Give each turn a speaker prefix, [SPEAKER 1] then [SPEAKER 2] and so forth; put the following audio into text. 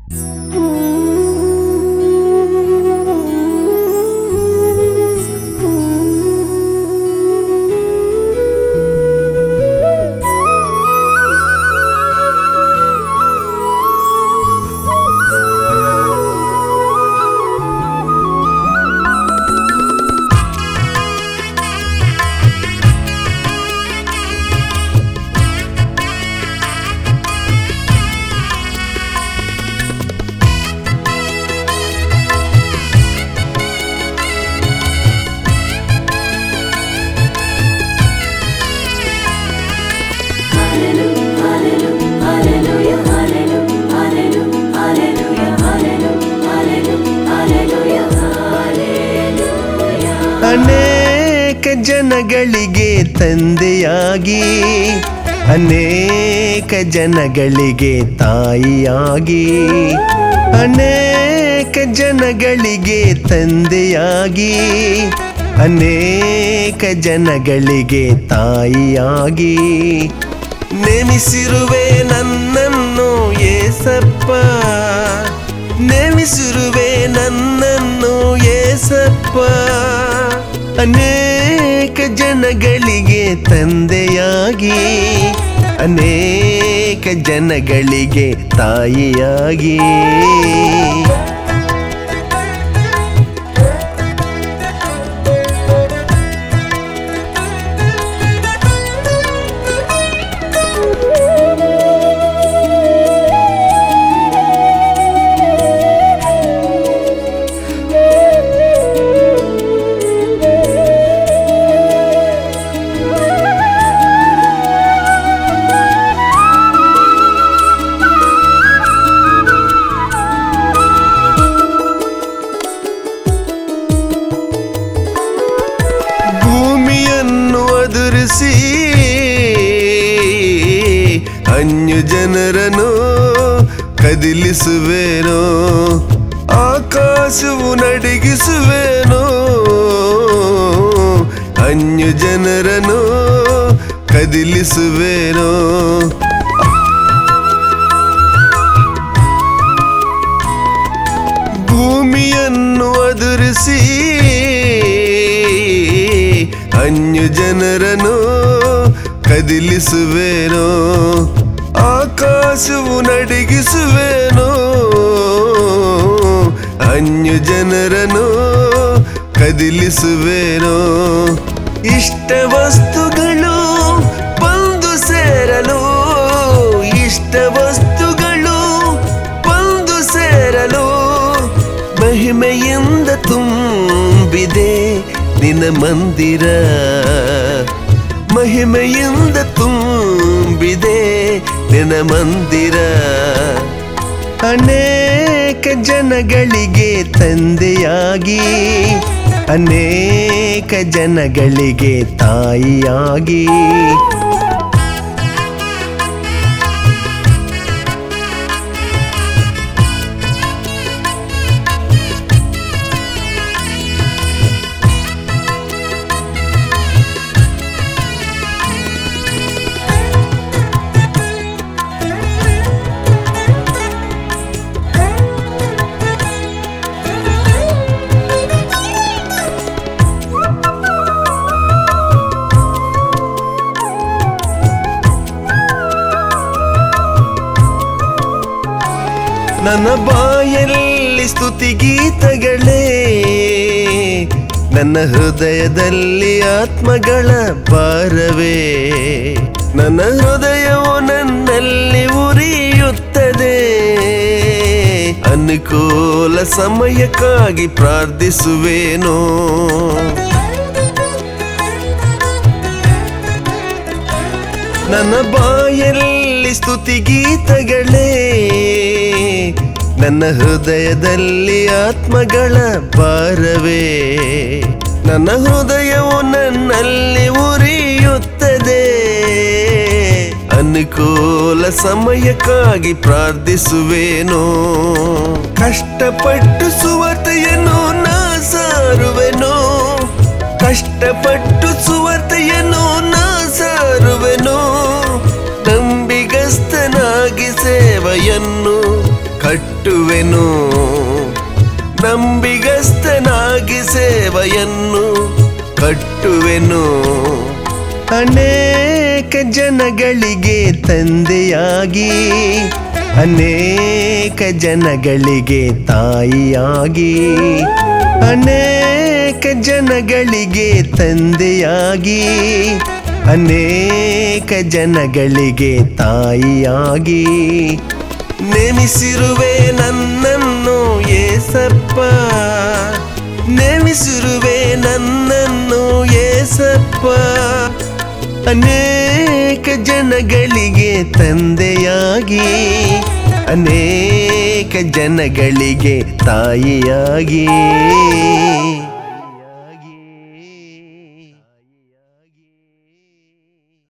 [SPEAKER 1] ಅನೇಕ ಜನಗಳಿಗೆ ತಂದೆಯಾಗಿ ಅನೇಕ ಜನಗಳಿಗೆ ತಾಯಿಯಾಗಿ ಅನೇಕ ಜನಗಳಿಗೆ ತಂದೆಯಾಗಿ ಅನೇಕ ಜನಗಳಿಗೆ ತಾಯಿಯಾಗಿ ನೇಮಿಸಿರುವೆ ನನ್ನನ್ನು ಏಸಪ್ಪ ನೇಮಿಸಿರುವೆ ನನ್ನನ್ನು ಏಸಪ್ಪ ಅನೇಕ ಜನಗಳಿಗೆ ತಂದೆಯಾಗಿ ಅನೇಕ ಜನಗಳಿಗೆ ತಾಯಿಯಾಗಿ ಭೂಮಿಯನ್ನು ಅದುರಿಸಿ ಅನ್ಯ ಜನರನ್ನು ಕದಿಲಿಸುವೇನೋ ಆಕಾಶವು ನಡಿಗಿಸುವೇನೋ ಅನ್ಯ ಜನರನ್ನು ಕದಿಲಿಸುವೇನೋ ಭೂಮಿಯನ್ನು ಅದುರಿಸಿ ಅನ್ಯ ಜನರನ್ನು ಕದಿಲಿಸುವೇನೋ ಆಕಾಶವು ನಡಿಗಿಸುವೇನೋ ಅನ್ಯ ಜನರನ್ನು ಕದಿಲಿಸುವೇನೋ ಇಷ್ಟ ವಸ್ತುಗಳು ಬಂದು ಸೇರಲು ಇಷ್ಟ ವಸ್ತುಗಳು ಬಂದು ಸೇರಲು ಮಹಿಮೆಯಿಂದ ತುಂಬಿದೆ ನಿನ್ನ ಮಂದಿರ ಮಹಿಮೆಯಿಂದ ತುಂಬಿದೆ ನಿನ್ನ ಮಂದಿರ ಅನೇಕ ಜನಗಳಿಗೆ ತಂದೆಯಾಗಿ ಅನೇಕ ಜನಗಳಿಗೆ ತಾಯಿಯಾಗಿ ನನ್ನ ಬಾಯಲ್ಲಿ ಸ್ತುತಿಗೀತಗಳೇ ನನ್ನ ಹೃದಯದಲ್ಲಿ ಆತ್ಮಗಳ ಭಾರವೇ ನನ್ನ ಹೃದಯವು ನನ್ನಲ್ಲಿ ಉರಿಯುತ್ತದೆ ಅನುಕೂಲ ಸಮಯಕ್ಕಾಗಿ ಪ್ರಾರ್ಥಿಸುವೇನೋ ನನ್ನ ಬಾಯಲ್ಲಿ ಸ್ತುತಿಗೀತಗಳೇ ನನ್ನ ಹೃದಯದಲ್ಲಿ ಆತ್ಮಗಳ ಭಾರವೇ ನನ್ನ ಹೃದಯವು ನನ್ನಲ್ಲಿ ಉರಿಯುತ್ತದೆ ಅನುಕೂಲ ಸಮಯಕ್ಕಾಗಿ ಪ್ರಾರ್ಥಿಸುವೇನೋ ಕಷ್ಟಪಟ್ಟು ಸುವತೆಯನ್ನು ನಾ ಸಾರುವೆನೋ ಕಷ್ಟಪಟ್ಟು ಸುವತೆಯನ್ನು ನಾ ಸಾರುವೆನು ನಂಬಿಗಸ್ತನಾಗಿ ಸೇವೆಯನ್ನು ಕಟ್ಟುವೆನು ನಂಬಿಗಸ್ತನಾಗಿ ಸೇವೆಯನ್ನು ಕಟ್ಟುವೆನು ಅನೇಕ ಜನಗಳಿಗೆ ತಂದೆಯಾಗಿ ಅನೇಕ ಜನಗಳಿಗೆ ತಾಯಿಯಾಗಿ ಅನೇಕ ಜನಗಳಿಗೆ ತಂದೆಯಾಗಿ ಅನೇಕ ಜನಗಳಿಗೆ ತಾಯಿಯಾಗಿ ನೇಮಿಸಿರುವೆ ನನ್ನನ್ನು ಏಸಪ್ಪ ನೇಮಿಸಿರುವೆ ನನ್ನನ್ನು ಏಸಪ್ಪ ಅನೇಕ ಜನಗಳಿಗೆ ತಂದೆಯಾಗಿ ಅನೇಕ ಜನಗಳಿಗೆ ತಾಯಿಯಾಗಿ